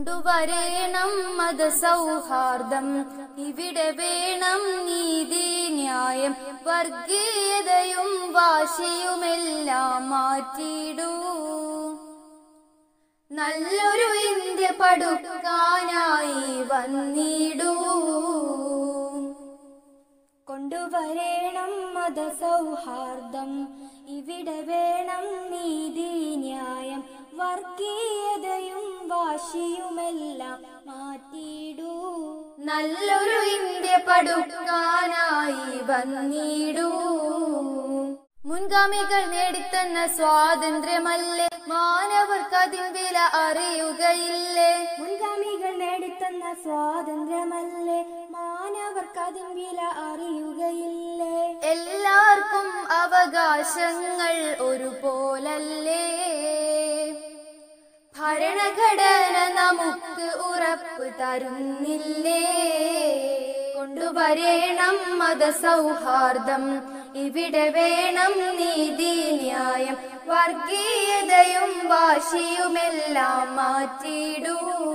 കൊണ്ടുവരേണം മത സൗഹാർദ്ദം ഇവിടെ വേണം നീതി ന്യായം വർഗീയതയും വാശിയുമെല്ലാം മാറ്റിയിടൂ നല്ലൊരു ഇന്ത്യ പടുക്കാനായി വന്നിടൂ കൊണ്ടുവരേണം മത സൗഹാർദ്ദം ഇവിടെ വേണം നീതി ന്യായം വർഗീയതയും വാശിയുമെല്ലാം മാറ്റിയിടൂ നല്ലൊരു ഇന്ത്യ പടുക്കാനായി വന്നിടൂ മുൻഗാമികൾ നേടിത്തന്ന സ്വാതന്ത്ര്യമല്ലേ മാനവർക്ക് അതിൻ വില അറിയുകയില്ലേ മുൻഗാമികൾ നേടിത്തന്ന സ്വാതന്ത്ര്യമല്ലേ മാനവർക്ക് അതിൻ വില അറിയുകയില്ലേ എല്ലാവർക്കും അവകാശങ്ങൾ ഒരുപോലല്ലേ ഭരണഘടന നമുക്ക് ഉറപ്പ് തരുന്നില്ലേ കൊണ്ടുവരേണം മത സൗഹാർദ്ദം ഇവിടെ വേണം നീതി ന്യായം വർഗീയതയും വാശിയുമെല്ലാം മാറ്റിയിടൂ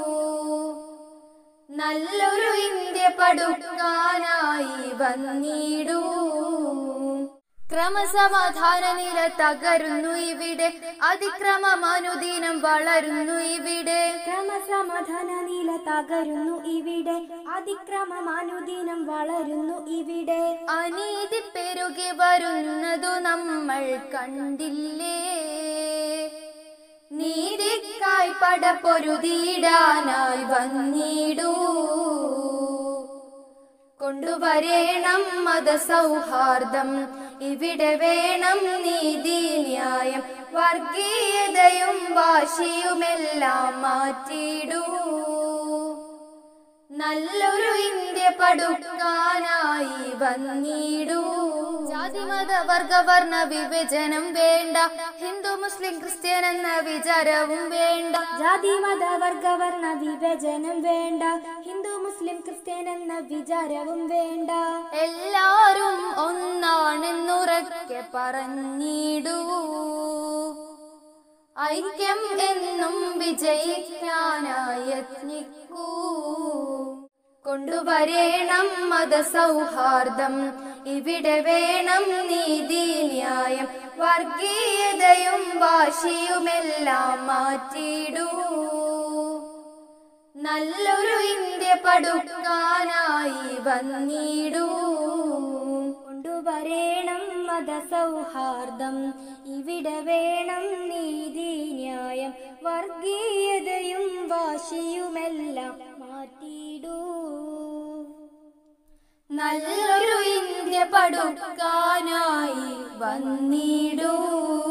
നല്ലൊരു ഇന്ത്യ പടുക്കാനായി വന്നിടൂ ക്രമസമാധാന നില തകരുന്നു ഇവിടെ അതിക്രമം അനുദിനം വളരുന്നു ഇവിടെ ക്രമസമാധാന നില തകരുന്നു ഇവിടെ അതിക്രമം അനുദിനം വളരുന്നു ഇവിടെ അനീതി പെരുകി വരുന്നതു നമ്മൾ കണ്ടില്ലേ നീതിക്കായി പടപ്പൊരുതിയിടാനായി വന്നിടൂ കൊണ്ടുവരേണം മത സൗഹാർദ്ദം ഇവിടെ വേണം നീതി ന്യായം വർഗീയതയും വാശിയുമെല്ലാം മാറ്റിയിടൂ നല്ലൊരു ഇന്ത്യ പടുക്കാനായി വന്നിടൂ ജാതിമത വർഗവർണ്ണ വിഭജനം വേണ്ട ഹിന്ദു മുസ്ലിം ക്രിസ്ത്യൻ എന്ന വിചാരവും വേണ്ട ജാതി മത വർഗവർണ്ണ വിഭജനം വേണ്ട ഹിന്ദു മുസ്ലിം ക്രിസ്ത്യൻ എന്ന വിചാരവും വേണ്ട എല്ലാരും ഒന്നാണെന്നുറക്കെ പറഞ്ഞിടൂ ഐക്യം എന്നും വിജയിക്കാനായി യത്നിക്കൂ കൊണ്ടുവരേണം മത സൗഹാർദ്ദം ഇവിടെ വേണം നീതി ന്യായം വർഗീയതയും വാശിയുമെല്ലാം മാറ്റിയിടൂ നല്ലൊരു ഇന്ത്യ പടുക്കാനായി വന്നിടൂ കൊണ്ടുവരേണം മത സൗഹാർദ്ദം ഇവിടെ വേണം നീതി ന്യായം വർഗീയതയും വാശിയുമെല്ലാം മാറ്റിയിടൂ നല്ലൊരു ഇന്ത്യ പടുക്കാനായി വന്നിടൂ